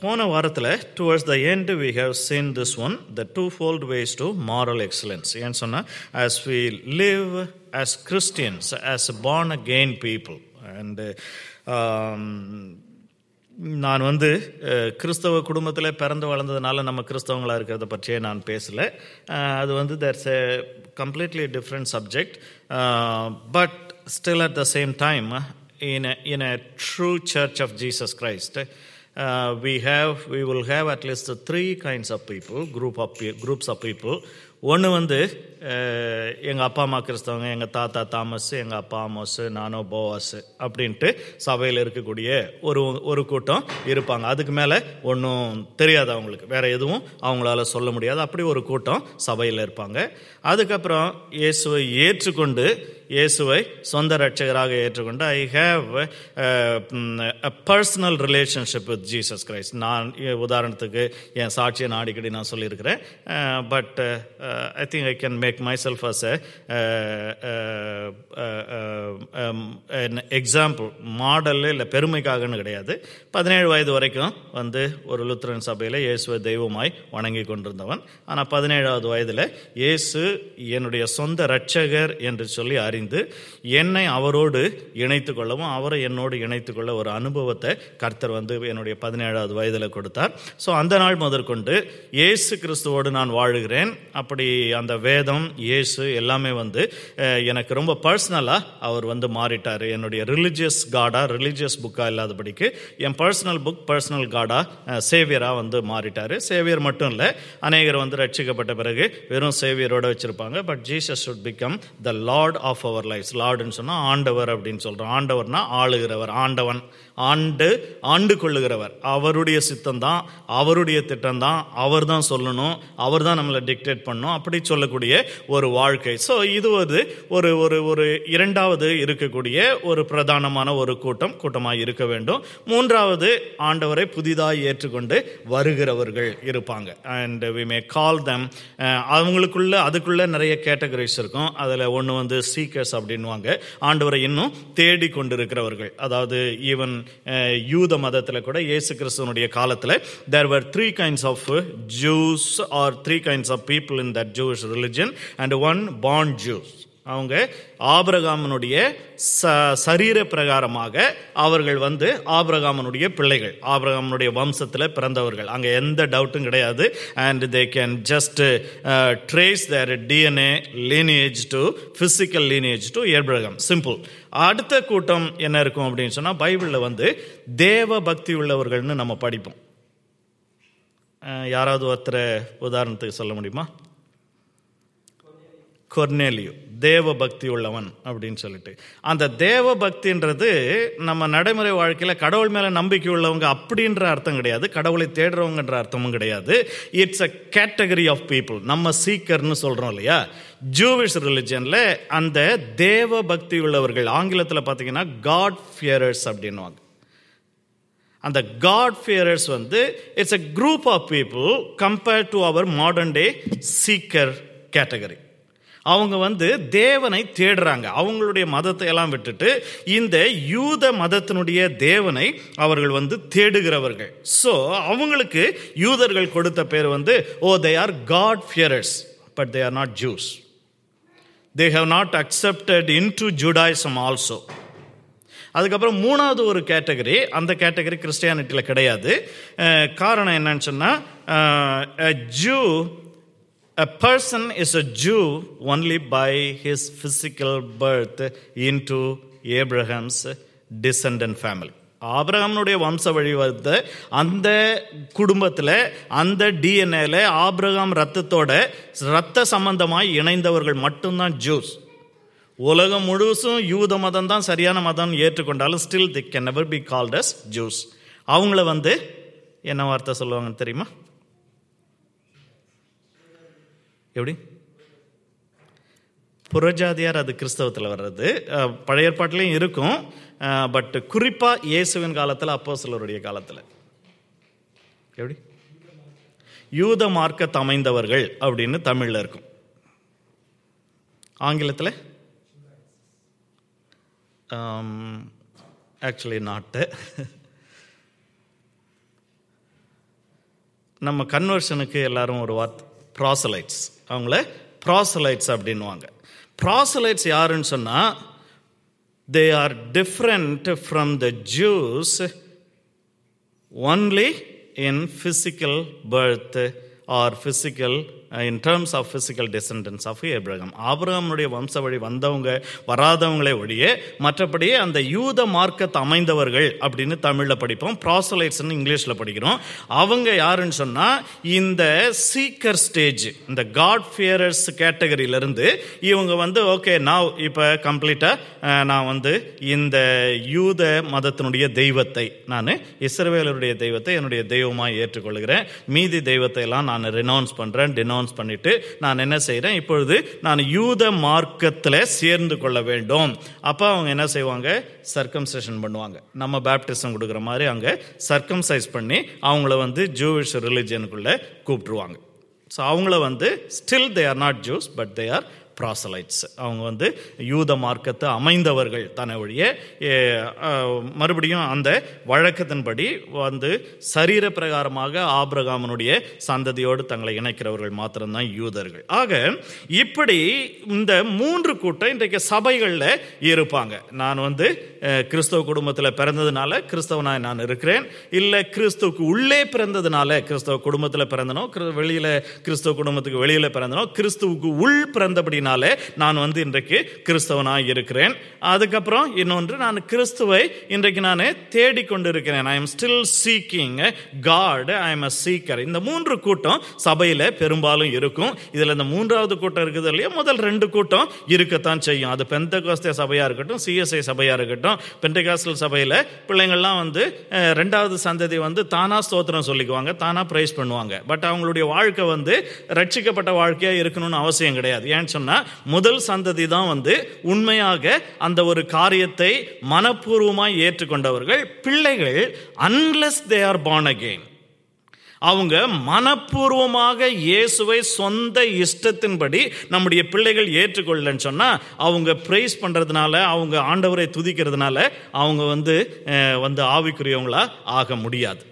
போன வாரத்தில் towards the end we have seen this on the twofold ways to moral excellence ஏன்னு சொன்னால் as we live as Christians as born again people and நான் வந்து அஹ், கிறிஸ்தவ குடும்பத்தில் பிறந்து வளர்ந்ததுனால நம்ம கிறிஸ்தவங்களாக இருக்கிறத பற்றியே நான் பேசலை அஹ், அது வந்து that's a completely different subject but still at the same time in in a true church of jesus christ uh, we have we will have at least three kinds of people group of pe- groups of people ஒன்று வந்து எங்கள் அப்பா அம்மா கிறிஸ்தவங்க எங்கள் தாத்தா Thomas எங்கள் அப்பா ஆமோஸ் நானோ போவாஸ் அப்படின்ட்டு சபையில் இருக்கக்கூடிய ஒரு ஒரு கூட்டம் இருப்பாங்க அதுக்கு மேலே ஒன்றும் தெரியாது அவங்களுக்கு வேற எதுவும் அவங்களால சொல்ல முடியாது அப்படி ஒரு கூட்டம் சபையில் இருப்பாங்க அதுக்கப்புறம் இயேசுவை ஏற்றுக்கொண்டு இயேசுவை சொந்த ரட்சகராக ஏற்றுக்கொண்டு I have a personal relationship with Jesus Christ நான் இ- உதாரணத்துக்கு என் சாட்சியை நான் அடிக்கடி நான் சொல்லியிருக்கிறேன் but I think I can make myself as example model இல்லை பெருமைக்காகன்னு கிடையாது பதினேழு வயது வரைக்கும் வந்து ஒரு லுத்ரன் சபையில் இயேசுவை தெய்வமாய் வணங்கி கொண்டிருந்தவன் ஆனால் பதினேழாவது வயதில் இயேசு என்னுடைய சொந்த இரட்சகர் என்று சொல்லி அறிந்து என்னை அவரோடு இணைத்து கொள்ளவும் அவரை என்னோடு இணைத்து கொள்ள ஒரு அனுபவத்தை கர்த்தர் வந்து என்னுடைய பதினேழாவது வயதில் கொடுத்தார் ஸோ அந்த நாள் முதற்கொண்டு இயேசு கிறிஸ்துவோடு நான் வாழுகிறேன் அப்படி அந்த வேதம் இயேசு எல்லாமே வந்து அஹ், எனக்கு ரொம்ப பர்சனலாக அவர் வந்து மாறிட்டார் என்னுடைய ரிலிஜியஸ் காடா ரிலிஜியஸ் புக்காக இல்லாதபடிக்கு என் பர்சனல் புக் பர்சனல் காடா சேவியராக வந்து மாறிட்டார் சேவியர் மட்டும் இல்லை அநேகர் வந்து ரட்சிக்கப்பட்ட பிறகு வெறும் சேவியரோட வச்சிருப்பாங்க but Jesus should become the Lord of our life லார்டுன்னு சொன்னால் ஆண்டவர் அப்படின்னு சொல்கிறோம் ஆண்டவர்னா ஆளுகிறவர் ஆண்டவன் ஆண்டு ஆண்டு கொள்ளுகிறவர் அவருடைய சித்தம் தான் அவருடைய திட்டம் தான் அவர் தான் சொல்லணும் அவர் தான் நம்மளை டிக்டேட் பண்ணும் அப்படி சொல்லக்கூடிய ஒரு வாழ்க்கை ஸோ இது ஒரு ஒரு ஒரு ஒரு இரண்டாவது இருக்கக்கூடிய ஒரு பிரதானமான ஒரு கூட்டம் கூட்டமாக இருக்க வேண்டும் மூன்றாவது ஆண்டவரை புதிதாக ஏற்றுக்கொண்டு வருகிறவர்கள் இருப்பாங்க அண்ட் வி மே கால் தம் அவங்களுக்குள்ள அதுக்குள்ள நிறைய கேட்டகரிஸ் இருக்கும் அதில் ஒன்று வந்து சீக்கர்ஸ் அப்படின்வாங்க ஆண்டவரை இன்னும் தேடி கொண்டிருக்கிறவர்கள் அதாவது ஈவன் யூத மதத்தில் கூட இயேசு கிறிஸ்துவனுடைய காலத்தில் there were three kinds of Jews or three kinds of people in that Jews religion and one born Jews அவங்க ஆபிரகாமனுடைய ச சரீர பிரகாரமாக அவர்கள் வந்து ஆபிரகாமனுடைய பிள்ளைகள் ஆபிரகாமனுடைய வம்சத்தில் பிறந்தவர்கள் அங்கே எந்த டவுட்டும் கிடையாது and they can just trace their DNA lineage to physical lineage to Abraham simple அடுத்த கூட்டம் என்ன இருக்கும் அப்படின்னு சொன்னால் பைபிளில் வந்து தேவ பக்தி உள்ளவர்கள்னு நம்ம படிப்போம் அஹ், யாராவது ஒருத்தரை உதாரணத்துக்கு சொல்ல முடியுமா கொர்னேலியு தேவ பக்தி உள்ளவன் அப்படின்னு சொல்லிட்டு அந்த தேவ பக்தின்றது நம்ம நடைமுறை வாழ்க்கையில் கடவுள் மேலே நம்பிக்கை உள்ளவங்க அப்படின்ற அர்த்தம் கிடையாது கடவுளை தேடுறவங்கன்ற அர்த்தமும் கிடையாது it's a category of people நம்ம சீக்கர்னு சொல்கிறோம் இல்லையா ஜூவிஷ் ரிலிஜனில் அந்த தேவ பக்தி உள்ளவர்கள் ஆங்கிலத்தில் பார்த்தீங்கன்னா காட் ஃபியரர்ஸ் அப்படின்வாங்க அந்த காட் ஃபியரர்ஸ் வந்து it's a group of people compared to our modern day seeker category அவங்க வந்து தேவனை தேடுறாங்க அவங்களுடைய மதத்தை எல்லாம் விட்டுட்டு இந்த யூத மதத்தினுடைய தேவனை அவர்கள் வந்து தேடுகிறவர்கள் ஸோ அவங்களுக்கு யூதர்கள் கொடுத்த பேர் வந்து oh they are God fearers but they are not Jews they have not accepted into Judaism also அதுக்கப்புறம் மூணாவது ஒரு கேட்டகரி அந்த கேட்டகரி கிறிஸ்டியானிட்டியில் கிடையாது அஹ், காரணம் என்னன்னு சொன்னால் Jew A person is a Jew only by his physical birth into Abraham's descendant family. ஆபிரகாமனுடைய வம்ச வழி வந்த அந்த குடும்பத்தில் அந்த டிஎன்ஏல ஆபிரகாம் ரத்தத்தோட ரத்த சம்பந்தமாய் இணைந்தவர்கள் மட்டும்தான் ஜூஸ் உலகம் முழுசும் யூத மதம் தான் சரியான மதம் ஏற்றுக்கொண்டாலும் still they can never be called as Jews அவங்கள வந்து என்ன வார்த்தை சொல்லுவாங்கன்னு தெரியுமா எப்படி புறஜாதியார் அது கிறிஸ்தவத்தில் வர்றது அஹ், பழைய ஏற்பாட்டிலையும் இருக்கும் பட் குறிப்பாக இயேசுவின் காலத்தில் அப்போ சிலருடைய காலத்தில் எப்படி யூத மார்க்க அமைந்தவர்கள் அப்படின்னு தமிழில் இருக்கும் ஆங்கிலத்தில் ஆக்சுவலி நாட்டு நம்ம கன்வர்ஷனுக்கு எல்லாரும் ஒரு வார்த்தை ப்ராசலைட்ஸ் அவங்கள ப்ராசலைட்ஸ் அப்படின்வாங்க ப்ராசலைட்ஸ் யாருன்னு சொன்னால் they are different from the Jews only in physical birth or physical uh, in terms of physical descendants of Abraham ஆபிரகாமுடைய வம்ச வழி வந்தவங்க வராதவங்களே ஒழிய மற்றபடி அந்த யூத மார்க்கத்தை அமைந்தவர்கள் அப்படின்னு தமிழில் படிப்போம் ப்ராசலைட்ஸ்னு இங்கிலீஷில் படிக்கிறோம் அவங்க யாருன்னு சொன்னால் இந்த சீக்கர் ஸ்டேஜ் இந்த காட் ஃபியரர்ஸ் கேட்டகரியிலிருந்து இவங்க வந்து ஓகே நான் இப்போ கம்ப்ளீட்டாக நான் வந்து இந்த யூத மதத்தினுடைய தெய்வத்தை நான் இஸ்ரவேலருடைய தெய்வத்தை என்னுடைய தெய்வமாக ஏற்றுக்கொள்கிறேன் மீதி தெய்வத்தை எல்லாம் நான் ரினவுன்ஸ் பண்ணுறேன் டினவுன்ஸ் பண்ணிட்டு நான் என்ன செய்கிறேன் இப்பொழுது நான் யூத மார்க்கத்தில் சேர்ந்து கொள்ள வேண்டும் அப்போ அவங்க என்ன செய்வாங்க சர்க்கம்சேஷன் பண்ணுவாங்க நம்ம பேப்டிசம் கொடுக்குற மாதிரி அங்கே சர்க்கம்சைஸ் பண்ணி அவங்கள வந்து ஜூவிஷ் ரிலிஜனுக்குள்ளே கூப்பிட்டுருவாங்க ஸோ அவங்கள வந்து still they are not Jews but they are proselytes அவங்க வந்து யூத மார்க்கத்தை அமைந்தவர்கள் தானே ஒழிய ஏ, அஹ், மறுபடியும் அந்த வழக்கத்தின்படி வந்து சரீர பிரகாரமாக ஆபிரகாமனுடைய சந்ததியோடு தங்களை இணைக்கிறவர்கள் மாத்திரம்தான் யூதர்கள் ஆக இப்படி இந்த மூன்று கூட்டம் இன்றைக்கு சபைகளில் இருப்பாங்க நான் வந்து அஹ், கிறிஸ்தவ குடும்பத்தில் பிறந்ததுனால கிறிஸ்தவனாய் நான் இருக்கிறேன் இல்லை கிறிஸ்துவுக்கு உள்ளே பிறந்ததுனால கிறிஸ்தவ குடும்பத்தில் பிறந்தனோ கிறிஸ்து- வெளியில கிறிஸ்தவ குடும்பத்துக்கு வெளியில பிறந்தனோ கிறிஸ்துவுக்கு உள் பிறந்தபடினாலே நான் வந்து இன்றைக்கு கிறிஸ்தவனாய் இருக்கிறேன் அதுக்கப்புறம் இன்னொன்று நான் கிறிஸ்துவை இன்றைக்கு நான் தேடிக்கொண்டு இருக்கிறேன் I am still seeking God I am a seeker இந்த மூன்று கூட்டம் சபையில் பெரும்பாலும் இருக்கும் இதில் இந்த மூன்றாவது கூட்டம் இருக்குது இல்லையா முதல் ரெண்டு கூட்டம் இருக்கத்தான் செய்யும் அது பெந்தகோஸ்தே சபையாக இருக்கட்டும் சிஎஸ்ஐ சபையாக இருக்கட்டும் பெந்தகாஸ்டல் சபையில் பிள்ளைங்கள்லாம் வந்து அஹ், ரெண்டாவது சந்ததி வந்து தானா ஸ்தோத்திரம் சொல்லிக்குவாங்க தானா பிரைஸ் பண்ணுவாங்க பட் அவங்களுடைய வாழ்க்கை வந்து ரட்சிக்கப்பட்ட வாழ்க்கையாக இருக்கணும்னு அவசியம் கிடையாது ஏன்னு சொன்னால் முதல் சந்ததி தான் வந்து உண்மையாக அந்த ஒரு காரியத்தை மனப்பூர்வமாய் ஏற்றுக்கொண்டவர்கள் பிள்ளைகள் unless they are born again அவங்க மனப்பூர்வமாக இயேசுவை சொந்த இஷ்டத்தின்படி நம்முடைய பிள்ளைகள் ஏற்றுக்கொள்ளன்னு சொன்னா அவங்க பிரைஸ் பண்றதுனால அவங்க ஆண்டவரை துதிக்கிறதுனால அவங்க வந்து அஹ், வந்து ஆவிக்குரியவங்களா ஆக முடியாது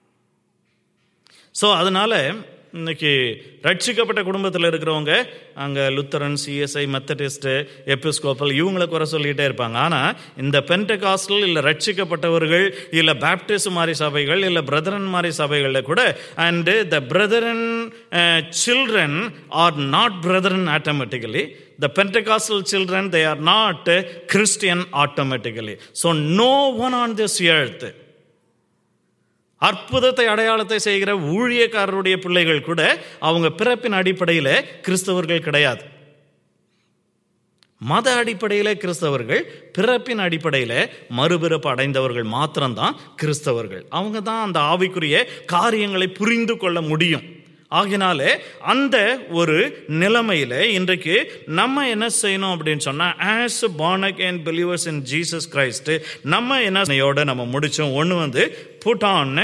ஸோ அதனால இன்னைக்கு ரட்சிக்கப்பட்ட குடும்பத்தில் இருக்கிறவங்க அங்கே லுத்தரன் சிஎஸ்ஐ மெத்தடிஸ்ட் எபிஸ்கோப்பல் இவங்களை குறை சொல்லிகிட்டே இருப்பாங்க ஆனால் இந்த பென்டகாஸ்டல் இல்லை ரட்சிக்கப்பட்டவர்கள் இல்லை பேப்டிஸ்ட் மாதிரி சபைகள் இல்லை பிரதரன் மாதிரி சபைகளில் கூட and the Brethren children are not Brethren automatically The Pentecostal children, they are not uh, Christian automatically. So, no one on this earth அற்புதத்தை அடையாளத்தை செய்கிற ஊழியக்காரருடைய பிள்ளைகள் கூட அவங்க பிறப்பின் அடிப்படையில் கிறிஸ்தவர்கள் கிடையாது மத அடிப்படையில் கிறிஸ்தவர்கள் பிறப்பின் அடிப்படையில் மறுபிறப்பு அடைந்தவர்கள் மாத்திரம்தான் கிறிஸ்தவர்கள் அவங்க தான் அந்த ஆவிக்குரிய காரியங்களை புரிந்து கொள்ள முடியும் ஆகினாலே அந்த ஒரு நிலைமையில இன்றைக்கு நம்ம என்ன செய்யணும் அப்படின்னு சொன்னா as born again believers in Jesus Christ நம்ம என்ன நம்ம முடிச்சோம் ஒன்று வந்து put on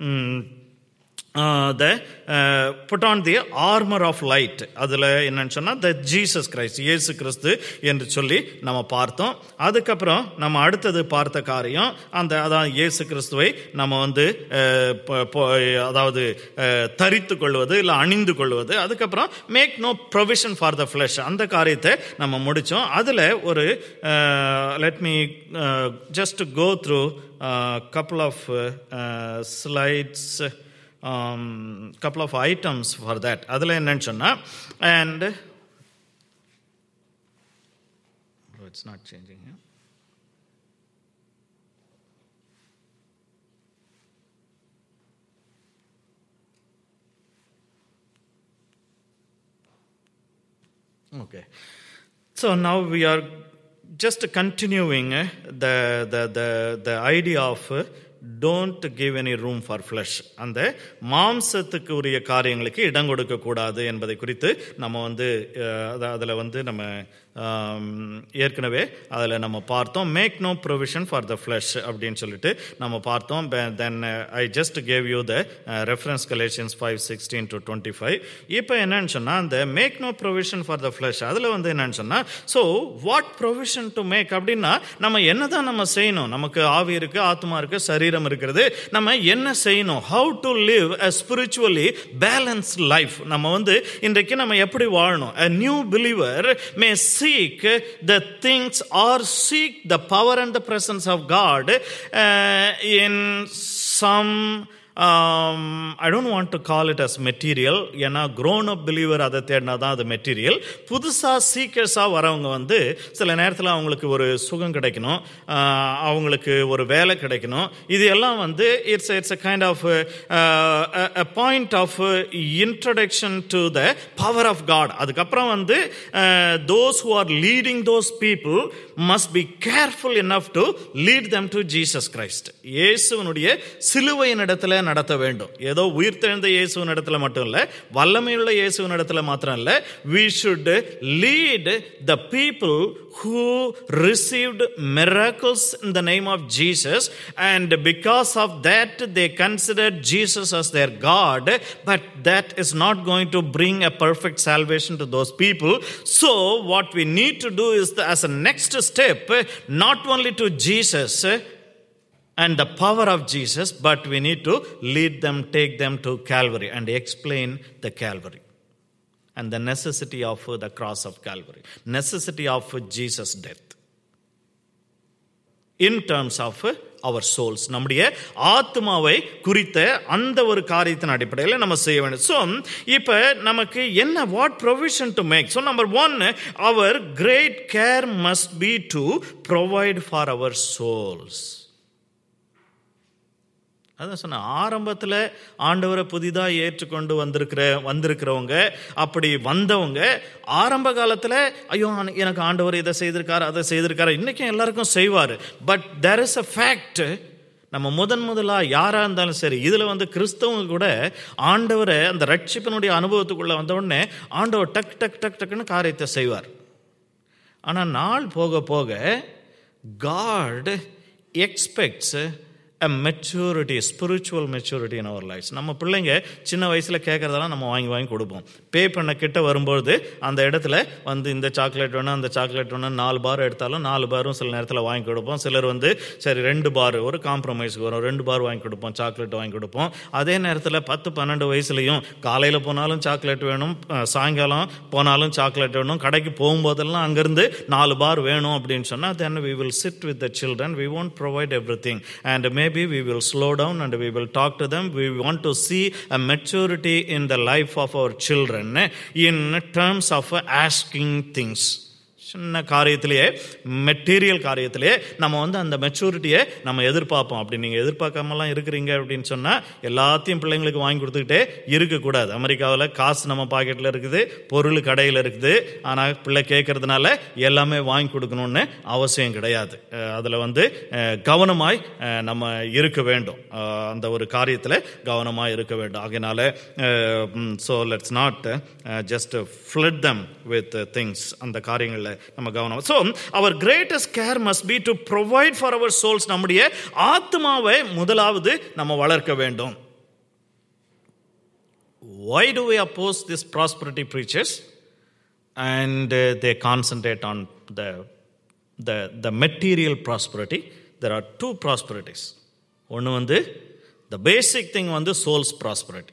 the put on the armour of light அதில் என்னன்னு சொன்னால் த ஜீசஸ் கிரைஸ்ட் இயேசு கிறிஸ்து என்று சொல்லி நம்ம பார்த்தோம் அதுக்கப்புறம் நம்ம அடுத்தது பார்த்த காரியம் அந்த அதான் இயேசு கிறிஸ்துவை நம்ம வந்து அஹ், ப- ப- அதாவது அஹ், தரித்து கொள்வது இல்லை அணிந்து கொள்வது அதுக்கப்புறம் make no provision for the flesh அந்த காரியத்தை நம்ம முடித்தோம் அதில் ஒரு let me just go through couple of uh, uh, slides um, couple of items for that அதில் என்னன்னு சொன்னால் and oh, it's not changing here. Okay. So now we are just continuing uh, the, the, the, the idea of uh, don't give any room for flesh அந்த மாம்சத்துக்கு உரிய காரியங்களுக்கு இடம் கொடுக்க கூடாது என்பதை குறித்து நம்ம வந்து அதில் வந்து நம்ம ஏற்கனவே அதில் நம்ம பார்த்தோம் make no provision for the flesh அப்படின்னு சொல்லிட்டு நம்ம பார்த்தோம் then I just gave you the reference Galatians five sixteen to twenty five இப்போ என்னன்னு சொன்னால் அந்த make no provision for the flesh அதில் வந்து என்னன்னு சொன்னால் so what provision to make அப்படின்னா நம்ம என்ன தான் நம்ம செய்யணும் நமக்கு ஆவி இருக்குது ஆத்மா இருக்குது சரீரம் இருக்கிறது நம்ம என்ன செய்யணும் how to live a spiritually balance life நம்ம வந்து இன்றைக்கு நம்ம எப்படி வாழணும் a new believer may seek the things or seek the power and the presence of God in some I don't want to call it as material ஏன்னா grown up believer அதை தேடினா தான் அது மெட்டீரியல் புதுசாக சீக்கர்ஸாக வரவங்க வந்து சில நேரத்தில் அவங்களுக்கு ஒரு சுகம் கிடைக்கணும் அவங்களுக்கு ஒரு வேலை கிடைக்கணும் இது எல்லாம் வந்து it's it's a kind of a point of introduction to the power of God அதுக்கப்புறம் வந்து those who are leading those people must be careful enough to lead them to Jesus Christ இயேசுவனுடைய சிலுவையின் இடத்துல நடத்த வேண்டும் ஏதோ உயிர்த்தெழுந்த இயேசுவின் இடத்துல மட்டும் இல்லை வல்லமையுள்ள இயேசுவின் இடத்துல மாத்திரம் இல்லை we should lead the people who received miracles in the name of Jesus, and because of that, they considered Jesus as their God, but that is not going to bring a perfect salvation to those people. So, what we need to do is, the, as a next step, not only to Jesus, and the power of Jesus, but we need to lead them, take them to Calvary and explain the Calvary and the necessity of the cross of Calvary, necessity of Jesus' death. In terms of our souls நம்முடைய ஆத்மாவை குறித்த அந்த ஒரு காரியத்தின் அடிப்படையில் நம்ம செய்ய வேண்டும் ஸோ இப்போ நமக்கு என்ன what provision to make so number one our great care must be to provide for our souls அதான் சொன்ன ஆரம்பத்தில் ஆண்டவரை புதிதாக ஏற்றுக்கொண்டு வந்திருக்கிற வந்திருக்கிறவங்க அப்படி வந்தவங்க ஆரம்ப காலத்தில் ஐயோ எனக்கு ஆண்டவர் இதை செய்திருக்காரு அதை செய்திருக்காரு இன்றைக்கும் எல்லாருக்கும் செய்வார் but there is a fact நம்ம முதன் முதலாக யாராக இருந்தாலும் சரி இதில் வந்து கிறிஸ்தவங்க கூட ஆண்டவரை அந்த ரட்சிப்பினுடைய அனுபவத்துக்குள்ளே வந்த உடனே ஆண்டவர் டக் டக் டக் டக்குன்னு காரியத்தை செய்வார் ஆனால் நாள் போக போக God expects a maturity spiritual maturity in our lives நம்ம பிள்ளைங்க சின்ன வயசில் கேட்குறதெல்லாம் நம்ம வாங்கி வாங்கி கொடுப்போம் பே பண்ண கிட்ட வரும்பொழுது அந்த இடத்துல வந்து இந்த சாக்லேட் வேணும் அந்த சாக்லேட் வேணும் நாலு பார் எடுத்தாலும் நாலு பாரும் சில நேரத்தில் வாங்கி கொடுப்போம் சிலர் வந்து சரி ரெண்டு பார் ஒரு காம்ப்ரமைஸ்க்கு வரும் ரெண்டு பார் வாங்கி கொடுப்போம் சாக்லேட் வாங்கி கொடுப்போம் அதே நேரத்தில் பத்து பன்னெண்டு வயசுலையும் காலையில் போனாலும் சாக்லேட் வேணும் சாயங்காலம் போனாலும் சாக்லேட் வேணும் கடைக்கு போகும்போதெல்லாம் அங்கேருந்து நாலு பார் வேணும் அப்படின்னு சொன்னால் then we will sit with the children we won't provide everything and may maybe we will slow down and we will talk to them. We want to see a maturity in the life of our children in terms of asking things. சின்ன காரியத்திலேயே material காரியத்திலேயே நம்ம வந்து அந்த மெச்சூரிட்டியை நம்ம எதிர்பார்ப்போம் அப்படி நீங்கள் எதிர்பார்க்காமலாம் இருக்கிறீங்க அப்படின்னு சொன்னால் எல்லாத்தையும் பிள்ளைங்களுக்கு வாங்கி கொடுத்துக்கிட்டே இருக்கக்கூடாது அமெரிக்காவில் காசு நம்ம பாக்கெட்டில் இருக்குது பொருள் கடையில் இருக்குது ஆனால் பிள்ளை கேட்கறதுனால எல்லாமே வாங்கி கொடுக்கணும்னு அவசியம் கிடையாது அதில் வந்து கவனமாய் நம்ம இருக்க வேண்டும் அந்த ஒரு காரியத்தில் கவனமாக இருக்க வேண்டும் ஆகையினால so let's not just flood them with things அந்த காரியங்களில் நம்ம கவனம் so our greatest care must be to provide for our souls நம்முடைய ஆத்மாவை முதலாவது நம்ம வளர்க்க வேண்டும் why do we oppose this prosperity preachers and uh, they concentrate on the, the, the material prosperity there are two prosperities ஒன்று வந்து the basic thing வந்து souls prosperity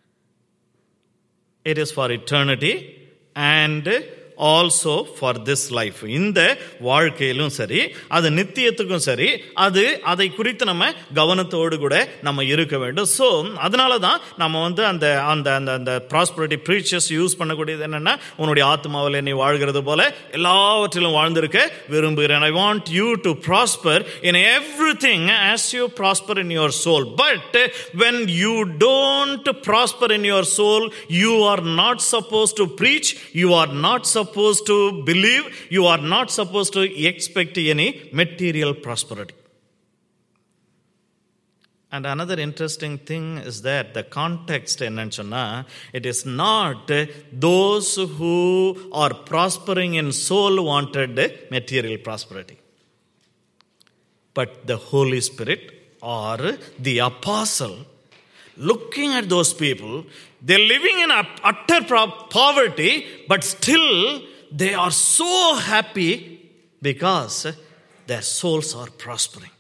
it is for eternity and also for this life இந்த வாழ்க்கையிலும் சரி அது நித்தியத்துக்கும் சரி அது அதை குறித்து நம்ம கவனத்தோடு கூட நம்ம இருக்க வேண்டும் ஸோ அதனால தான் நம்ம வந்து அந்த அந்த அந்த அந்த ப்ராஸ்பரிட்டி ப்ரீச்சர்ஸ் யூஸ் பண்ணக்கூடியது என்னென்னா உன்னுடைய ஆத்மாவில் நீ வாழ்கிறது போல எல்லாவற்றிலும் வாழ்ந்திருக்க விரும்புகிறேன் I want you to prosper in everything as you prosper in your soul but when you don't prosper in your soul you are not suppose to preach you are not suppose supposed to believe, you are not supposed to expect any material prosperity. And another interesting thing is that the context என்னன்னு சொன்னா it is not those who are prospering in soul wanted material prosperity but the Holy Spirit or the apostle looking at those people they're living in utter poverty but still they are so happy because their souls are prospering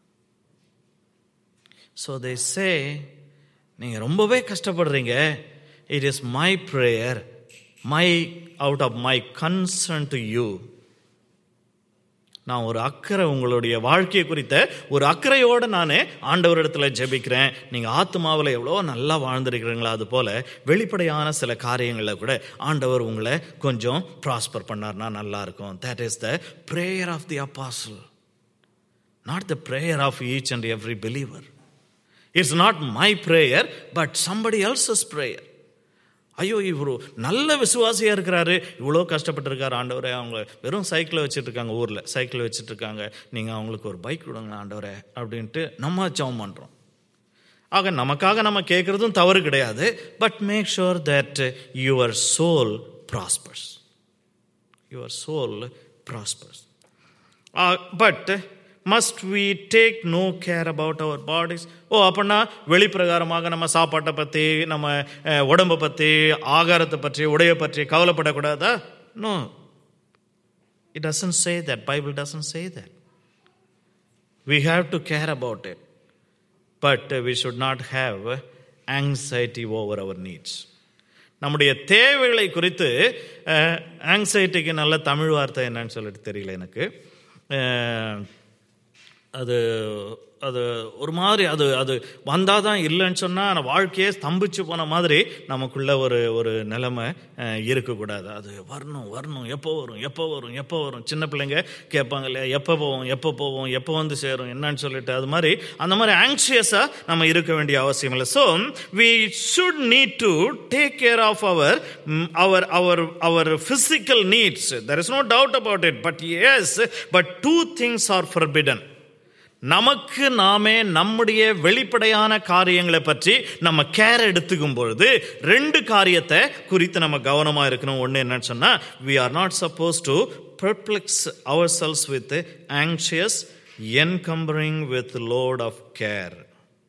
so they say நீங்கள் ரொம்பவே கஷ்டப்படுறீங்க it is my prayer my out of my concern to you நான் ஒரு அக்கறை உங்களுடைய வாழ்க்கையை குறித்த ஒரு அக்கறையோடு நான் ஆண்டவரிடத்தில் ஜெபிக்கிறேன் நீங்கள் ஆத்மாவில் எவ்வளோ நல்லா வாழ்ந்துருக்கிறீங்களா அது போல் வெளிப்படையான சில காரியங்களில் கூட ஆண்டவர் உங்களை கொஞ்சம் ப்ராஸ்பர் பண்ணார்னா நல்லா இருக்கும் that is the prayer of the apostle not the prayer of each and every believer it's not my prayer but somebody else's prayer ஐயோ இவரு நல்ல விசுவாசியாக இருக்கிறாரு இவ்வளோ கஷ்டப்பட்டிருக்காரு ஆண்டவரே அவங்க வெறும் சைக்கிளை வச்சுட்டு இருக்காங்க ஊரில் சைக்கிள் வச்சுட்டு இருக்காங்க நீங்கள் அவங்களுக்கு ஒரு பைக் கொடுங்க ஆண்டவரே அப்படின்ட்டு நம்ம ஜெபம் பண்ணுறோம் ஆக நமக்காக நம்ம கேட்குறதும் தவறு கிடையாது but make sure that your soul prospers your soul prospers but must we take no care about our bodies oh அப்படின்னா வெளிப்பிரகாரமாக நம்ம சாப்பாட்டை பற்றி நம்ம உடம்பை பற்றி ஆகாரத்தை பற்றி உடைய பற்றி கவலைப்படக்கூடாதா no it doesn't say that Bible doesn't say that we have to care about it but we should not have anxiety over our needs நம்முடைய தேவைகளை குறித்து ஆங்ஸைட்டிக்கு நல்ல தமிழ் வார்த்தை என்னன்னு சொல்லிட்டு தெரியல எனக்கு அது அது ஒரு மாதிரி அது அது வந்தால் தான் இல்லைன்னு சொன்னால் வாழ்க்கையே ஸ்தம்பிச்சு போன மாதிரி நமக்குள்ள ஒரு ஒரு நிலைமை இருக்கக்கூடாது அது வரணும் வரணும் எப்போ வரும் எப்போ வரும் எப்போ வரும் சின்ன பிள்ளைங்க கேட்பாங்க இல்லையா எப்போ போவோம் எப்போ போவோம் எப்போ வந்து சேரும் என்னன்னு சொல்லிட்டு அது மாதிரி அந்த மாதிரி ஆங்ஷியஸாக நம்ம இருக்க வேண்டிய அவசியம் இல்லை so we should need to take care of our our our our physical needs there is no doubt about it but yes but two things are forbidden நமக்கு நாமே நம்முடைய வெளிப்படையான காரியங்களை பற்றி நம்ம கேர் எடுத்துக்கும் பொழுது ரெண்டு காரியத்தை குறித்து நம்ம கவனமாக இருக்கணும் ஒன்று என்னன்னு சொன்னால் we are not suppose to perplex ourselves with anxious encumbering with load of care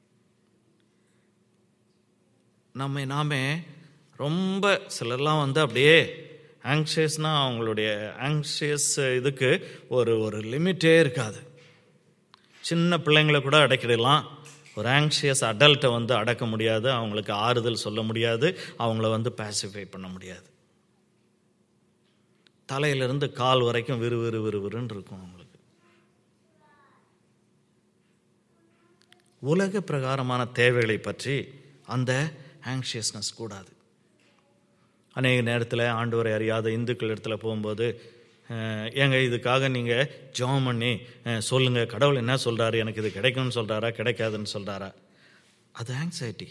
நம்ம நாமே ரொம்ப சிலர்லாம் வந்து அப்படியே ஆங்ஷியஸ்னால் அவங்களுடைய ஆங்ஷியஸ் இதுக்கு ஒரு ஒரு லிமிட்டே இருக்காது சின்ன பிள்ளைங்களை கூட அடக்கிடலாம் ஒரு ஆங்ஷியஸ் அடல்ட்டை வந்து அடக்க முடியாது அவங்களுக்கு ஆறுதல் சொல்ல முடியாது அவங்கள வந்து பேசிஃபை பண்ண முடியாது தலையிலிருந்து கால் வரைக்கும் விறு விறு விறுவிறுன்னு இருக்கும் அவங்களுக்கு உலக பிரகாரமான தேவைகளை பற்றி அந்த ஆங்ஷியஸ்னஸ் கூடாது அநேக நேரத்தில் ஆண்டவரை அறியாத இந்துக்கள் இடத்துல போகும்போது ஏங்க இதுக்காக நீங்கள் ஜாம் பண்ணி சொல்லுங்கள் கடவுள் என்ன சொல்கிறாரு எனக்கு இது கிடைக்கும்னு சொல்கிறாரா கிடைக்காதுன்னு சொல்கிறாரா அது ஆங்ஸைட்டி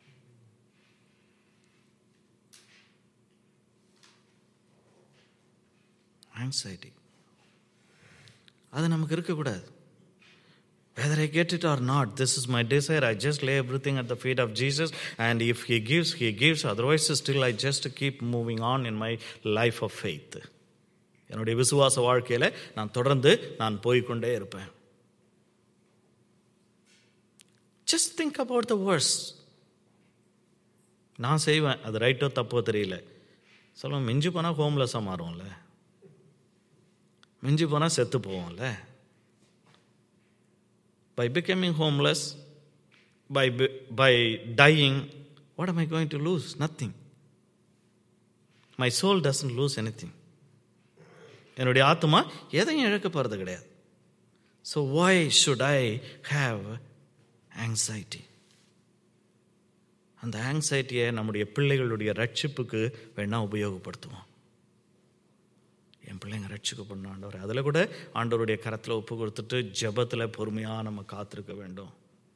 ஆங்ஸைட்டி அது நமக்கு இருக்கக்கூடாது Whether I get it or not, this is my desire. I just lay everything at the feet of Jesus. And if He gives, He gives. Otherwise, still, I just keep moving on in my life of faith. என்னுடைய விசுவாச வாழ்க்கையில் நான் தொடர்ந்து நான் போய்கொண்டே இருப்பேன் just think about the verse நான் செய்வேன் அது ரைட்டோ தப்போ தெரியல சொல்லுவேன் மிஞ்சி போனால் ஹோம்லெஸ்ஸாக மாறும்ல மிஞ்சி போனால் செத்து போவோம்ல by becoming homeless, by, by dying, what am I going to lose? Nothing. My soul doesn't lose anything. என்னுடைய ஆத்மா எதையும் இழக்க போகிறது கிடையாது so why should I have anxiety அந்த ஆங்ஸைட்டியை நம்முடைய பிள்ளைகளுடைய ரட்சிப்புக்கு வேணால் உபயோகப்படுத்துவோம் என் பிள்ளைங்க ரட்சிக்கப்படணும் ஆண்டவர் அதில் கூட ஆண்டவருடைய கரத்தில் ஒப்பு கொடுத்துட்டு ஜபத்தில் பொறுமையாக நம்ம காத்திருக்க வேண்டும்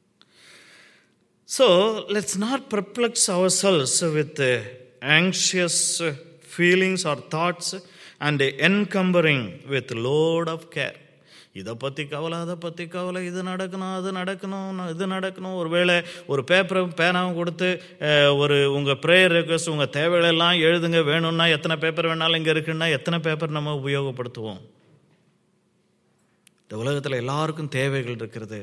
so let's not perplex ourselves with anxious feelings or thoughts and encumbering with load of care இதை பற்றி கவலை அதை பற்றி கவலை இது நடக்கணும் அது நடக்கணும் நான் இது நடக்கணும் ஒரு வேளை ஒரு பேப்பரும் பேனாவும் கொடுத்து அஹ், ஒரு உங்கள் ப்ரேயர் ரெக்வஸ்ட் உங்கள் தேவைகளெல்லாம் எழுதுங்க வேணும்னா எத்தனை பேப்பர் வேணாலும் இங்கே இருக்குன்னா எத்தனை பேப்பர் நம்ம உபயோகப்படுத்துவோம் இந்த உலகத்தில் எல்லாருக்கும் தேவைகள் இருக்கிறது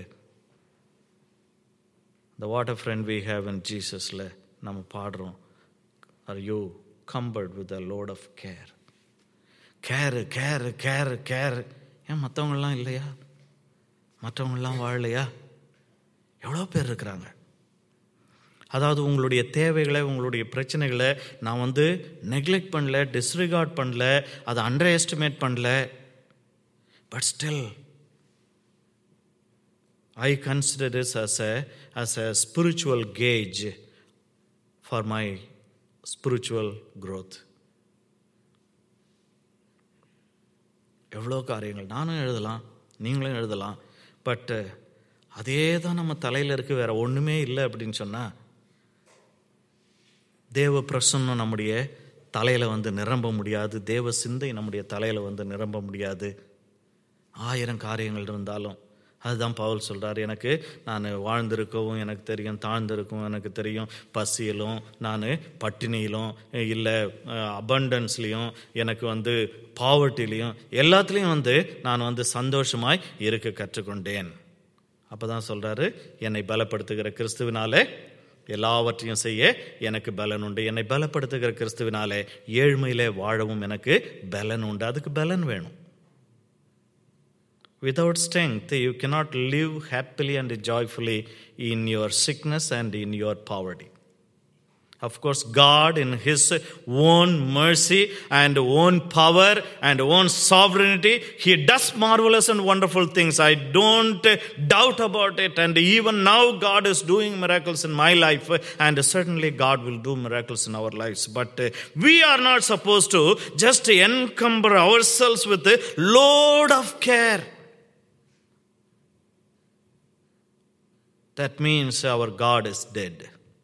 the water friend we have in ஜீசஸில் நம்ம பாடுறோம் are you cumbered with a load of care கேரு கேரு கேரு கேரு ஏன் மற்றவங்களாம் இல்லையா மற்றவங்களாம் வாழலையா எவ்வளோ பேர் இருக்கிறாங்க அதாவது உங்களுடைய தேவைகளை உங்களுடைய பிரச்சனைகளை நான் வந்து நெக்லெக்ட் பண்ணல டிஸ்ரிகார்ட் பண்ணல அதை அண்டர் எஸ்டிமேட் பண்ணல but still I consider this as a, as a spiritual gauge for my spiritual growth. எவ்வளோ காரியங்கள் நானும் எழுதலாம் நீங்களும் எழுதலாம் பட்டு அதே தான் நம்ம தலையில் இருக்கு வேற ஒன்றுமே இல்லை அப்படின்னு சொன்னால் தேவ பிரசன்னம் நம்முடைய தலையில் வந்து நிரம்ப முடியாது தேவ சிந்தை நம்முடைய தலையில் வந்து நிரம்ப முடியாது ஆயிரம் காரியங்கள் இருந்தாலும் அதுதான் பவுல் சொல்றார் எனக்கு நான் வாழ்ந்திருக்கவும் எனக்கு தெரியும் தாழ்ந்திருக்கவும் எனக்கு தெரியும் பசியிலும் நான் பட்டினியிலும் இல்லை அபண்டன்ஸ்லேயும் எனக்கு வந்து பாவர்ட்டிலையும் எல்லாத்துலேயும் வந்து நான் வந்து சந்தோஷமாய் இருக்க கற்றுக்கொண்டேன் அப்போ தான் சொல்கிறாரு என்னை பலப்படுத்துகிற கிறிஸ்துவினாலே எல்லாவற்றையும் செய்ய எனக்கு பலன் உண்டு என்னை பலப்படுத்துகிற கிறிஸ்துவினாலே ஏழ்மையிலே வாழவும் எனக்கு பலன் உண்டு அதுக்கு பலன் வேணும் Without strength, you cannot live happily and joyfully in your sickness and in your poverty. Of course, God, in His own mercy and own power and own sovereignty, He does marvelous and wonderful things. I don't doubt about it. And even now, God is doing miracles in my life, and certainly God will do miracles in our lives. But uh, we are not supposed to just encumber ourselves with a load of care. That means our God is dead.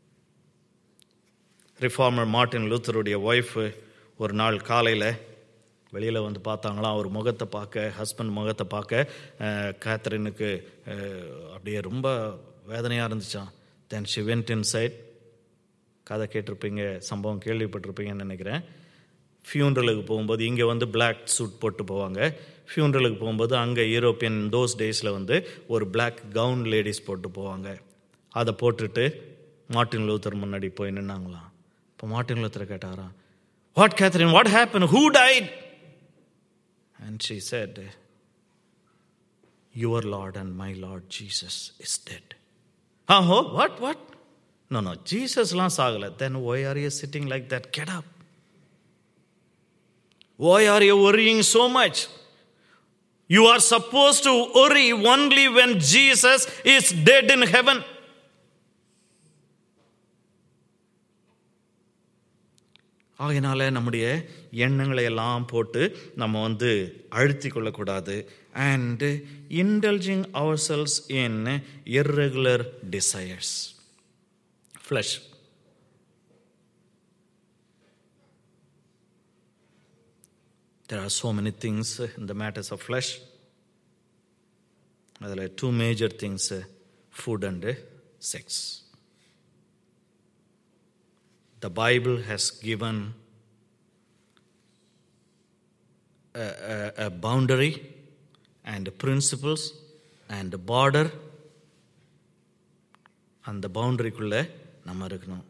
Reformer Martin லூத்தருடைய wife ஒரு நாள் காலையில் வெளியில் வந்து பார்த்தாங்களாம் அவர் முகத்தை பார்க்க husband முகத்தை பார்க்க அஹ், கேத்தரினுக்கு அஹ், அப்படியே ரொம்ப வேதனையாக இருந்துச்சான் then she went inside கதை கேட்டிருப்பீங்க சம்பவம் கேள்விப்பட்டிருப்பீங்கன்னு நினைக்கிறேன் ஃபியூனரலுக்கு போகும்போது இங்கே வந்து பிளாக் சூட் போட்டு போவாங்க ஃபியூனரலுக்கு போகும்போது அங்கே யூரோப்பியன் தோஸ் டேஸில் வந்து ஒரு பிளாக் கவுன் லேடிஸ் போட்டு போவாங்க அதை போட்டுட்டு மார்ட்டின் லூத்தர் முன்னாடி போய் நின்னாங்களாம் இப்போ மார்ட்டின் லூத்தர் கேட்டாராம் what Katherine what happen who died and she said your Lord and my Lord Jesus is dead ஆஹோ வாட் வாட் நோ நோ ஜீசஸ்லாம் சாகலை then why are you sitting like that get up Why are you worrying so much? You are supposed to worry only when Jesus is dead in heaven. ஆகையினால நம்முடைய எண்ணங்களை எல்லாம் போட்டு நம்ம வந்து அழுத்தி கொள்ளக்கூடாது and indulging ourselves in irregular desires flesh There are so many things in the matters of flesh. அதில் two major things food and sex the Bible has given a boundary and principles and border அந்த பவுண்டரிக்குள்ள நம்ம இருக்கணும்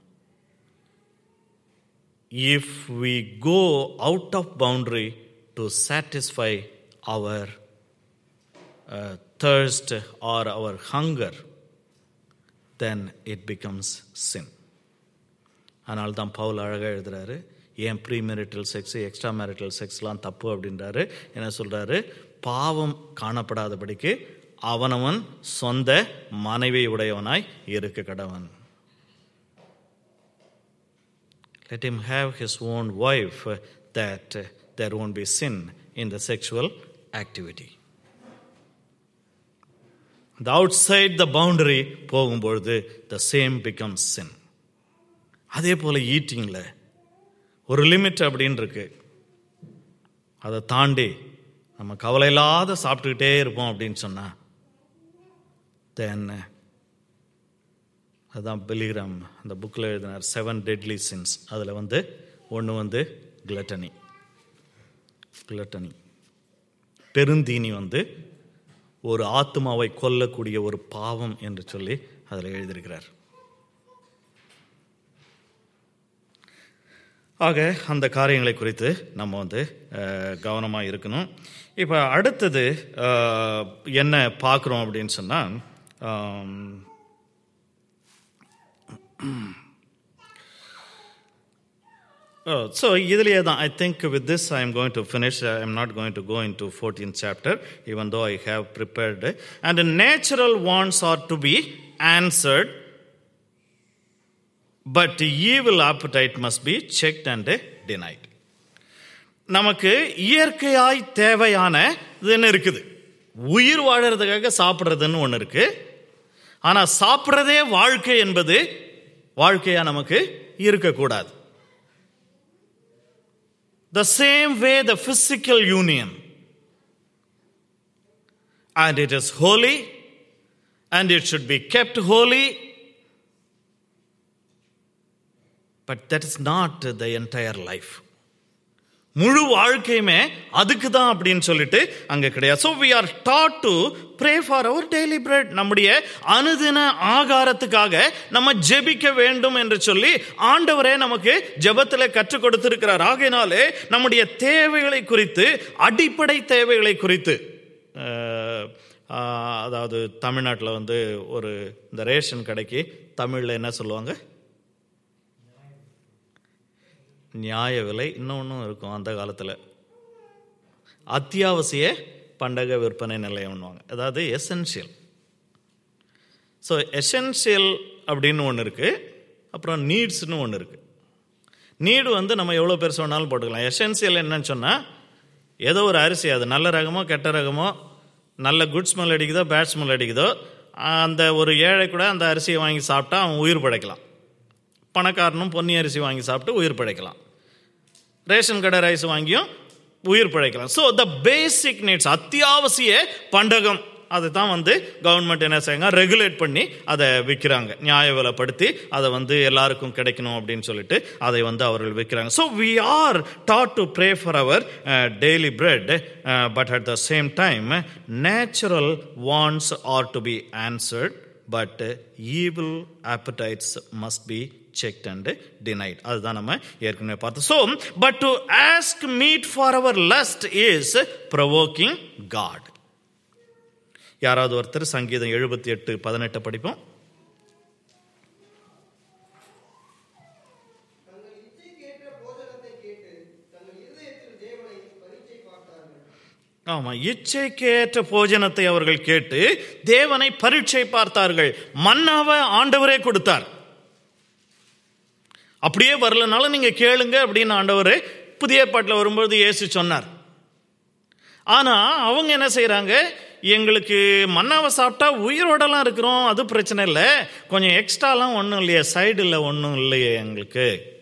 if we go out of boundary to satisfy our uh, thirst or our hunger, then it becomes sin. அதனால தான் பவுல் அழகாக எழுதுறாரு ஏன் premarital sex extramarital செக்ஸ்லாம் தப்பு அப்படின்றாரு என்ன சொல்றாரு பாவம் காணப்படாதபடிக்கு அவனவன் சொந்த மனைவி உடையவனாய் இருக்க கடவன் let him have his own wife uh, that uh, there won't be sin in the sexual activity the outside the boundary போகும்பொழுது the same becomes sin அதே போல ஈட்டிங்கில் ஒரு லிமிட் அப்படின்னு இருக்கு அதை தாண்டி நம்ம கவலை இல்லாத சாப்பிட்டுக்கிட்டே இருப்போம் அப்படின்னு சொன்னா தென் அதுதான் பெலிகிராம் அந்த புக்கில் எழுதினார் செவன் டெட்லி சின்ஸ் அதில் வந்து ஒன்று வந்து கிளட்டனி கிளட்டனி பெருந்தீனி வந்து ஒரு ஆத்மாவை கொல்லக்கூடிய ஒரு பாவம் என்று சொல்லி அதில் எழுதியிருக்கிறார் ஆக அந்த காரியங்களை குறித்து நம்ம வந்து கவனமாக இருக்கணும் இப்போ அடுத்தது அஹ், என்ன பார்க்குறோம் அப்படின்னு சொன்னால் ஸோ இதுலேயே தான் I think with this I am going to finish I am not going to go into fourteen chapter even though I have prepared and natural wants are to be answered but evil appetite must be checked and denied நமக்கு இயற்கையாய் தேவையான இதுன்னு இருக்குது உயிர் வாழறதுக்காக சாப்பிட்றதுன்னு ஒன்று இருக்கு ஆனால் சாப்பிட்றதே வாழ்க்கை என்பது வாழ்க்கையா நமக்கு இருக்கக்கூடாது the same way the physical union and it is holy and it should be kept holy but that is not the entire life முழு வாழ்க்கையுமே அதுக்கு தான் அப்படின்னு சொல்லிட்டு அங்க கிடையாது so we are taught to pray for our daily bread நம்முடைய அனுதின ஆகாரத்துக்காக நம்ம ஜெபிக்க வேண்டும் என்று சொல்லி ஆண்டவரே நமக்கு ஜெபத்தில் கற்றுக் கொடுத்திருக்கிறார் ஆகையினாலே நம்முடைய தேவைகளை குறித்து அடிப்படை தேவைகளை குறித்து அஹ், ஆஹ், அதாவது தமிழ்நாட்டில் வந்து ஒரு இந்த ரேஷன் கடைக்கு தமிழில் என்ன சொல்லுவாங்க நியாய விலை இன்னொன்றும் இருக்கும் அந்த காலத்தில் அத்தியாவசிய பண்டக விற்பனை நிலையம்னுவாங்க அதாவது எசென்ஷியல் ஸோ எசென்ஷியல் அப்படின்னு ஒன்று இருக்குது அப்புறம் நீட்ஸ்னு ஒன்று இருக்குது நீடு வந்து நம்ம எவ்வளோ பேர் சொன்னாலும் போட்டுக்கலாம் எசென்சியல் என்னன்னு சொன்னால் ஏதோ ஒரு அரிசி அது நல்ல ரகமோ கெட்ட ரகமோ நல்ல குட் ஸ்மெல் அடிக்குதோ பேட் ஸ்மெல் அடிக்குதோ அந்த ஒரு ஏழை கூட அந்த அரிசியை வாங்கி சாப்பிட்டா அவன் உயிர் படைக்கலாம் பணக்காரனும் பொன்னி அரிசி வாங்கி சாப்பிட்டு உயிர் பிழைக்கலாம் ரேஷன் கடை ரைஸ் வாங்கியும் உயிர் பிழைக்கலாம் ஸோ த பேசிக் நீட்ஸ் அத்தியாவசிய பண்டகம் அதை தான் வந்து கவர்மெண்ட் என்ன செய்யுங்க ரெகுலேட் பண்ணி அதை விற்கிறாங்க நியாய விலைப்படுத்தி அதை வந்து எல்லாருக்கும் கிடைக்கணும் அப்படின்னு சொல்லிட்டு அதை வந்து அவர்கள் விற்கிறாங்க so we are taught to pray for our daily bread but at the same time natural wants are to be answered but evil appetites must be checked and denied அதுதான் நம்ம ஏற்கனவே பார்த்தோம் so but to ask meat for our lust is provoking God யாராவது ஒருத்தர் சங்கீதம் எழுபத்தி எட்டு பதினெட்டு படிப்போம் தங்கள் இச்சைக்கேற்ற போஜனத்தை கேட்டு தங்கள் இருதயத்தில் தேவனை பரீட்சை பார்த்தார்கள் ஆமா இச்சைக்கேற்ற போஜனத்தை அவர்கள் கேட்டு தேவனை பரீட்சை பார்த்தார்கள் மன்னாவை ஆண்டவரே கொடுத்தார் அப்படியே வரலனாலும் நீங்க கேளுங்க அப்படின்னு ஆண்டவர் புதிய பாட்டில் வரும்போது இயேசு சொன்னார் ஆனா அவங்க என்ன செய்றாங்க எங்களுக்கு மன்னாவை சாப்பிட்டா உயிரோடலாம் இருக்கிறோம் அது பிரச்சனை இல்லை கொஞ்சம் எக்ஸ்ட்ராலாம் ஒன்றும் இல்லையே சைடில் ஒன்றும் இல்லையே எங்களுக்கு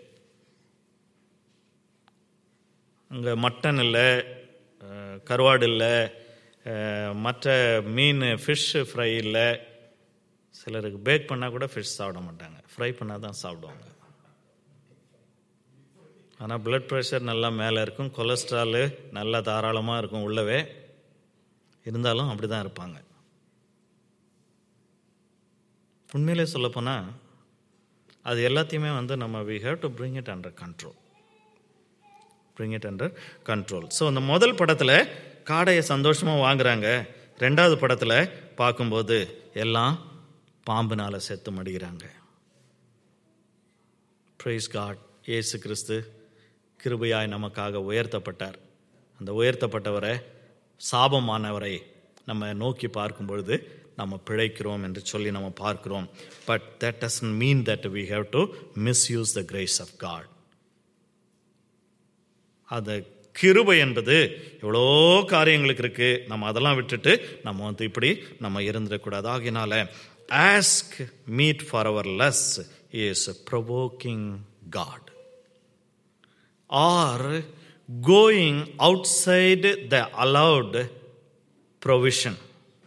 அங்கே மட்டன் இல்லை அஹ், கருவாடு இல்லை அஹ், மற்ற மீன் ஃபிஷ் ஃப்ரை இல்லை சிலருக்கு பேக் பண்ணால் கூட ஃபிஷ் சாப்பிட மாட்டாங்க ஃப்ரை பண்ணால் தான் சாப்பிடுவாங்க ஆனால் பிளட் ப்ரெஷர் நல்லா மேலே இருக்கும் கொலஸ்ட்ராலு நல்லா தாராளமாக இருக்கும் உள்ளவே இருந்தாலும் அப்படி தான் இருப்பாங்க உண்மையிலே சொல்லப்போனால் அது எல்லாத்தையுமே வந்து நம்ம we have to bring it under control bring it under control so அந்த முதல் படத்தில் காடையை சந்தோஷமாக வாங்குறாங்க ரெண்டாவது படத்தில் பார்க்கும்போது எல்லாம் பாம்புனால செத்து மடிகிறாங்க ப்ரைஸ் காட் இயேசு கிறிஸ்து கிருபையாய் நமக்காக உயர்த்தப்பட்டார் அந்த உயர்த்தப்பட்டவரை சாபமானவரை நம்ம நோக்கி பார்க்கும் பொழுது நம்ம பிழைக்கிறோம் என்று சொல்லி நம்ம பார்க்கிறோம் but that doesn't mean that we have to misuse the grace of God அந்த கிருபை என்பது எவ்வளோ காரியங்களுக்கு இருக்கு நம்ம அதெல்லாம் விட்டுட்டு நம்ம வந்து இப்படி நம்ம இருந்துடக்கூடாது ஆகினால ask meat for our lust is provoking God are going outside the allowed provision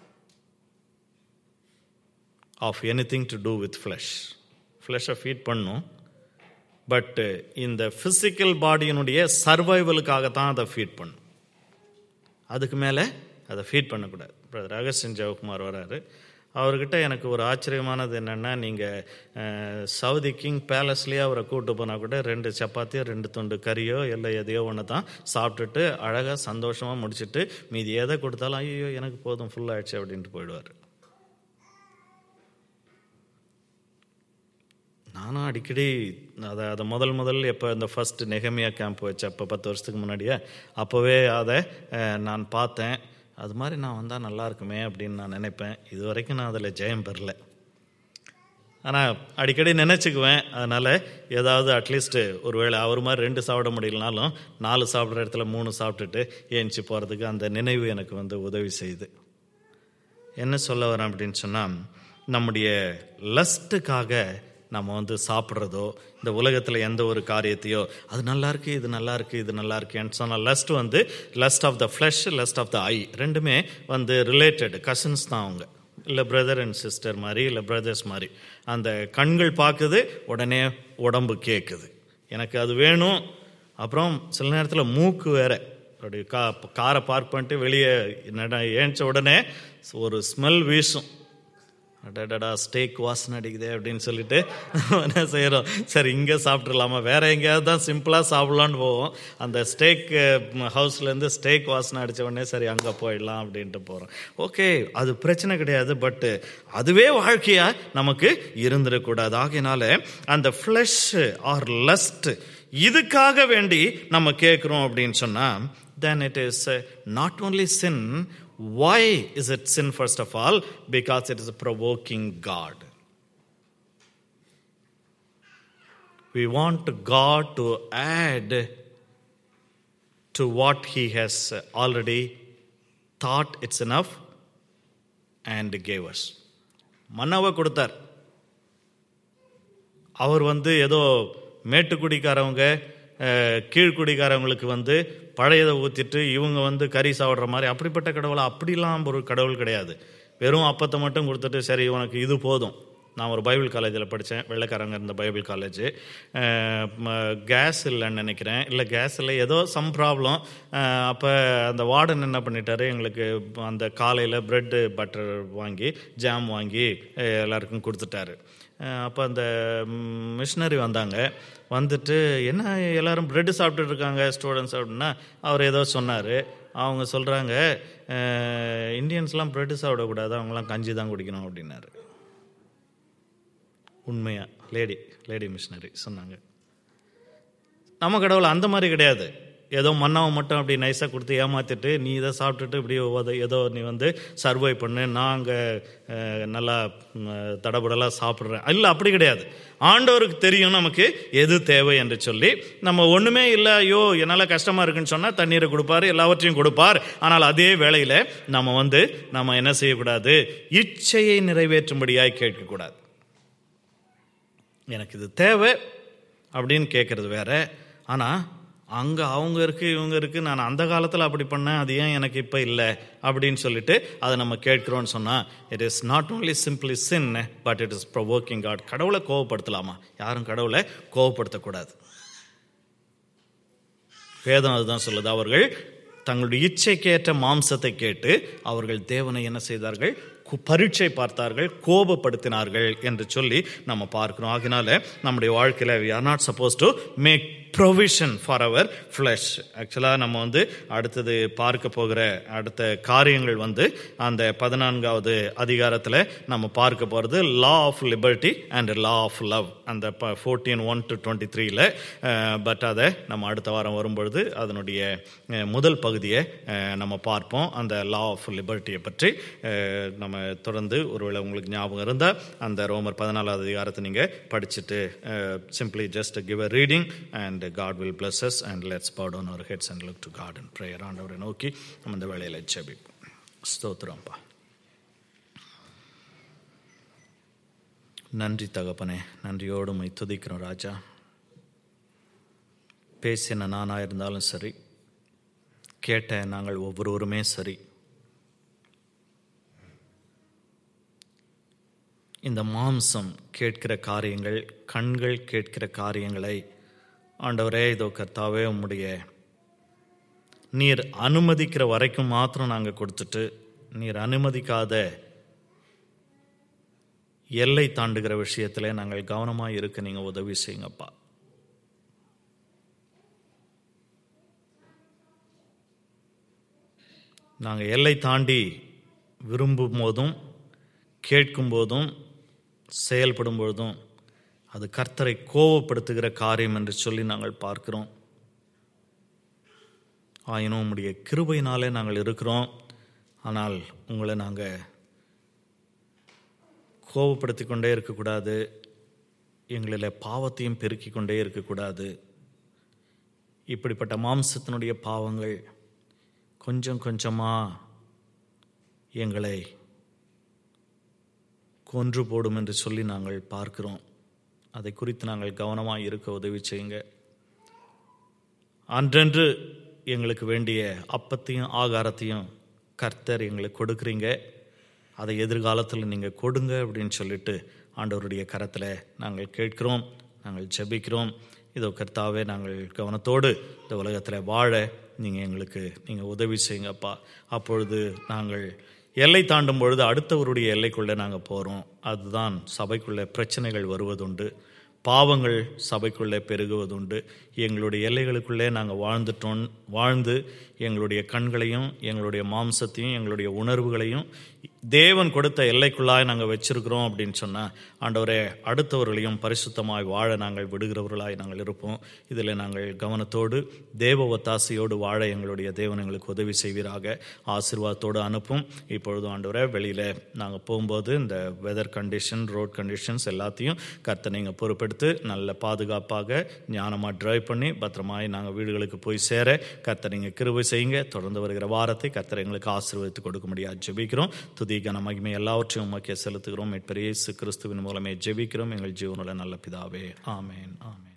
of anything to do with flesh ஃப்ளஷை ஃபீட் பண்ணும் பட் இந்த ஃபிசிக்கல் பாடியினுடைய சர்வைவலுக்காக தான் அதை ஃபீட் பண்ணும் அதுக்கு மேலே அதை ஃபீட் பண்ணக்கூடாது பிரதர் அகஸ்டின் ஜெயக்குமார் வராரு அவர்கிட்ட எனக்கு ஒரு ஆச்சரியமானது என்னென்னா நீங்கள் சவுதி கிங் பேலஸ்லேயே அவரை கூட்டு போனால் கூட ரெண்டு சப்பாத்தியோ ரெண்டு துண்டு கறியோ இல்லை எதையோ ஒன்று தான் சாப்பிட்டுட்டு அழகாக சந்தோஷமாக முடிச்சுட்டு மீதி எதை கொடுத்தாலும் ஐயோ எனக்கு போதும் ஃபுல் ஆயிடுச்சு அப்படின்ட்டு போயிடுவார் நானும் அடிக்கடி அதை அதை முதல் முதல் எப்போ இந்த ஃபஸ்ட் நெகமியா கேம்ப் வச்சப்போ பத்து வருஷத்துக்கு முன்னாடியே அப்போவே அதை அஹ், நான் பார்த்தேன் அது மாதிரி நான் வந்தால் நல்லா இருக்குமே அப்படின்னு நான் நினைப்பேன் இது வரைக்கும் நான் அதில் ஜெயம் பெறல ஆனால் அடிக்கடி நினச்சிக்குவேன் அதனால் ஏதாவது அட்லீஸ்ட்டு ஒருவேளை அவர் மாதிரி ரெண்டு சாப்பிட முடியலனாலும் நாலு சாப்பிட்ற இடத்துல மூணு சாப்பிட்டுட்டு ஏஞ்சி போகிறதுக்கு அந்த நினைவு எனக்கு வந்து உதவி செய்யுது என்ன சொல்ல வரேன் அப்படின்னு சொன்னால் நம்முடைய லஸ்ட்டுக்காக நம்ம வந்து சாப்பிட்றதோ இந்த உலகத்தில் எந்த ஒரு காரியத்தையோ அது நல்லா இருக்கு இது நல்லா இருக்கு இது நல்லா இருக்கேன்னு சொன்னால் லஸ்ட் வந்து lust of the flesh lust of the eye ரெண்டுமே வந்து ரிலேட்டட் கசின்ஸ் தான் அவங்க இல்லை பிரதர் அண்ட் சிஸ்டர் மாதிரி இல்லை பிரதர்ஸ் மாதிரி அந்த கண்கள் பார்க்குது உடனே உடம்பு கேட்குது எனக்கு அது வேணும் அப்புறம் சில நேரத்தில் மூக்கு வேற அப்படி கா காரை பார்க் பண்ணிட்டு வெளியே நட ஏஞ்ச உடனே ஒரு ஸ்மெல் வீசும் அடடடா ஸ்டேக் வாசனை அடிக்குதே அப்படின்னு சொல்லிட்டு என்ன செய்கிறோம் சரி இங்கே சாப்பிட்றலாமா வேற எங்கேயாவது தான் சிம்பிளாக சாப்பிட்லான்னு போவோம் அந்த ஸ்டேக் ஹவுஸ்லேருந்து ஸ்டேக் வாசனை அடித்த உடனே சரி அங்கே போயிடலாம் அப்படின்ட்டு போகிறோம் ஓகே அது பிரச்சனை கிடையாது பட்டு அதுவே வாழ்க்கையாக நமக்கு இருந்துடக்கூடாது ஆகையினால அந்த ஃப்ளஷ் ஆர் லஸ்ட் இதுக்காக வேண்டி நம்ம கேட்குறோம் அப்படின்னு சொன்னால் then it is uh, not only sin. Why is it sin, first of all? Because it is provoking God. We want God to add to what He has already thought it's enough and gave us. மன்னாவை கொடுத்தார் அவர் வந்து ஏதோ மேட்டுக்குடிக்காரவங்க அஹ், கீழ்க்குடிக்காரவங்களுக்கு வந்து பழையதை ஊற்றிட்டு இவங்க வந்து கறி சாப்பிட்ற மாதிரி அப்படிப்பட்ட கடவுளை அப்படிலாம் ஒரு கடவுள் கிடையாது வெறும் அப்பத்தை மட்டும் கொடுத்துட்டு சரி உனக்கு இது போதும் நான் ஒரு பைபிள் காலேஜில் படித்தேன் வெள்ளைக்காரங்க இருந்த பைபிள் காலேஜ் கேஸ் இல்லைன்னு நினைக்கிறேன் இல்லை கேஸ் இல்லை ஏதோ சம் ப்ராப்ளம் அப்போ அந்த வார்டன் என்ன பண்ணிட்டாரு எங்களுக்கு அந்த காலையில் ப்ரெட்டு பட்டர் வாங்கி ஜாம் வாங்கி அஹ், எல்லாருக்கும் கொடுத்துட்டாரு அப்போ அந்த மிஷினரி வந்தாங்க வந்துட்டு என்ன எல்லாரும் பிரெட்டு சாப்பிட்டுட்டு இருக்காங்க ஸ்டூடெண்ட்ஸ் அப்படின்னா அவர் ஏதோ சொன்னார் அவங்க சொல்கிறாங்க இந்தியன்ஸ்லாம் பிரெட்டு சாப்பிடக்கூடாது அவங்களாம் கஞ்சி தான் குடிக்கணும் அப்படின்னாரு உண்மையா லேடி லேடி மிஷினரி சொன்னாங்க நம்ம கடவுள் அந்த மாதிரி கிடையாது ஏதோ மன்னாவை மட்டும் அப்படி நைஸாக கொடுத்து ஏமாத்திட்டு நீ இதை சாப்பிட்டுட்டு இப்படி உத- ஏதோ நீ வந்து சர்வை பண்ணு நான் அங்கே நல்லா ம், தடபுடலாக சாப்பிட்றேன் இல்லை அப்படி கிடையாது ஆண்டவருக்கு தெரியும் நமக்கு எது தேவை என்று சொல்லி நம்ம ஒன்றுமே இல்லை ஐயோ என்னால் கஷ்டமாக இருக்குன்னு சொன்னால் தண்ணீரை கொடுப்பார் எல்லாவற்றையும் கொடுப்பார் ஆனால் அதே வேளையில் நம்ம வந்து நம்ம என்ன செய்யக்கூடாது இச்சையை நிறைவேற்றும்படியாய் கேட்கக்கூடாது எனக்கு இது தேவை அப்படின்னு கேட்குறது வேற ஆனால் அங்கே அவங்க இருக்கு இவங்க இருக்கு நான் அந்த காலத்தில் அப்படி பண்ணேன் அது ஏன் எனக்கு இப்போ இல்லை அப்படின்னு சொல்லிட்டு அதை நம்ம கேட்குறோன்னு சொன்னால் it is not only simply sin but it is provoking God கடவுளை கோவப்படுத்தலாமா யாரும் கடவுளை கோவப்படுத்தக்கூடாது வேதம் அதுதான் சொல்லுது அவர்கள் தங்களுடைய இச்சைக்கேற்ற மாம்சத்தை கேட்டு அவர்கள் தேவனை என்ன செய்தார்கள் கு- பரீட்சை பார்த்தார்கள் கோபப்படுத்தினார்கள் என்று சொல்லி நம்ம பார்க்கிறோம் ஆகினால நம்முடைய வாழ்க்கையில் we are not supposed to make provision for our flesh ஆக்சுவலாக நம்ம வந்து அடுத்தது பார்க்க போகிற அடுத்த காரியங்கள் வந்து அந்த பதினான்காவது அதிகாரத்தில் நம்ம பார்க்க போகிறது law of liberty and law of love அந்த ஃபோர்டீன் ஒன் டு டுவெண்ட்டி த்ரீல பட் அதை நம்ம அடுத்த வாரம் வரும்பொழுது அதனுடைய அஹ், முதல் பகுதியை அஹ், நம்ம பார்ப்போம் அந்த லா ஆஃப் லிபர்ட்டியை பற்றி அஹ், நம்ம தொடர்ந்து ஒருவேளை உங்களுக்கு ஞாபகம் இருந்தால் அந்த ரோமர் பதினாலாவது அதிகாரத்தை நீங்கள் படிச்சுட்டு simply just give a reading and God will bless us and let's bow down our heads and look to God in prayer ஆண்டவரை நோக்கி நம்ம இந்த வேலையில் ஜெபிப்போம் ஸ்தோத்திரம்ப்பா நன்றி தகப்பனே நன்றியோடு உம்மை துதிக்கிறோம் ராஜா பேசின நானாக இருந்தாலும் சரி கேட்ட நாங்கள் ஒவ்வொருவருமே சரி இந்த மாம்சம் கேட்கிற காரியங்கள் கண்கள் கேட்கிற காரியங்களை ஆண்டவரே இதோ கர்த்தாவே உம்முடைய நீர் அனுமதிக்கிற வரைக்கும் மாத்திரம் நாங்கள் கொடுத்துட்டு நீர் அனுமதிக்காத எல்லை தாண்டுகிற விஷயத்தில் நாங்கள் கவனமாக இருக்க நீங்கள் உதவி செய்யுங்கப்பா நாங்கள் எல்லை தாண்டி விரும்பும் போதும் கேட்கும் போதும் செயல்படும் பொழுதும் அது கர்த்தரை கோவப்படுத்துகிற காரியம் என்று சொல்லி நாங்கள் பார்க்கிறோம் ஆயினும் உம்முடைய கிருபையினாலே நாங்கள் இருக்கிறோம் ஆனால் உங்களை நாங்கள் கோபப்படுத்தி கொண்டே இருக்கக்கூடாது எங்களில் பாவத்தையும் பெருக்கிக் கொண்டே இருக்கக்கூடாது இப்படிப்பட்ட மாம்சத்தினுடைய பாவங்கள் கொஞ்சம் கொஞ்சமாக எங்களை கொன்று போடும் என்று சொல்லி நாங்கள் பார்க்கிறோம் அதை குறித்து நாங்கள் கவனமாக இருக்க உதவி செய்யுங்க அன்றன்று எங்களுக்கு வேண்டிய அப்பத்தையும் ஆகாரத்தையும் கர்த்தர் எங்களுக்கு கொடுக்குறீங்க அதை எதிர்காலத்தில் நீங்கள் கொடுங்க அப்படின்னு சொல்லிட்டு ஆண்டவருடைய கரத்தில் நாங்கள் கேட்கிறோம் நாங்கள் ஜெபிக்கிறோம் இதோ கர்த்தாவே நாங்கள் கவனத்தோடு இந்த உலகத்தில் வாழ நீங்கள் எங்களுக்கு நீங்கள் உதவி செய்யுங்கப்பா அப்பொழுது நாங்கள் எல்லை தாண்டும் பொழுது அடுத்தவருடைய எல்லைக்குள்ளே நாங்கள் போகிறோம் அதுதான் சபைக்குள்ளே பிரச்சனைகள் வருவதுண்டு பாவங்கள் சபைக்குள்ளே பெருகுவதுண்டு எங்களுடைய எல்லைகளுக்குள்ளே நாங்கள் வாழ்ந்துட்டோம் வாழ்ந்து எங்களுடைய கண்களையும் எங்களுடைய மாம்சத்தையும் எங்களுடைய உணர்வுகளையும் தேவன் கொடுத்த எல்லைக்குள்ளாய் நாங்கள் வச்சிருக்கிறோம் அப்படின்னு சொன்னால் ஆண்டவரே அடுத்தவர்களையும் பரிசுத்தமாய் வாழ நாங்கள் விடுகிறவர்களாய் நாங்கள் இருப்போம் இதில் நாங்கள் கவனத்தோடு தேவ ஒத்தாசையோடு வாழ எங்களுடைய தேவன் எங்களுக்கு உதவி செய்வீராக ஆசீர்வாதத்தோடு அனுப்பும் இப்பொழுது ஆண்டவரே வெளியில் நாங்கள் போகும்போது இந்த வெதர் கண்டிஷன் ரோட் கண்டிஷன்ஸ் எல்லாத்தையும் கர்த்த நீங்கள் பொறுப்பெடுத்து நல்ல பாதுகாப்பாக ஞானமாக டிரைவ் பண்ணி பத்திரமாய் நாங்கள் வீடுகளுக்கு போய் சேர கர்த்த நீங்கள் கிருபை செய்யுங்க தொடர்ந்து வருகிற வாரத்தை கர்த்தர் எங்களுக்கு ஆசீர்வதித்து கொடுக்க முடியாது ஜெபிக்கிறோம் துதி கன மகிமை எல்லாவற்றையும் உமக்கே செலுத்துகிறோம் மீட்பர் இயேசு கிறிஸ்துவின் மூலமே ஜெபிக்கிறோம் எங்கள் ஜீவனுள்ள நல்ல பிதாவே ஆமேன் ஆமேன்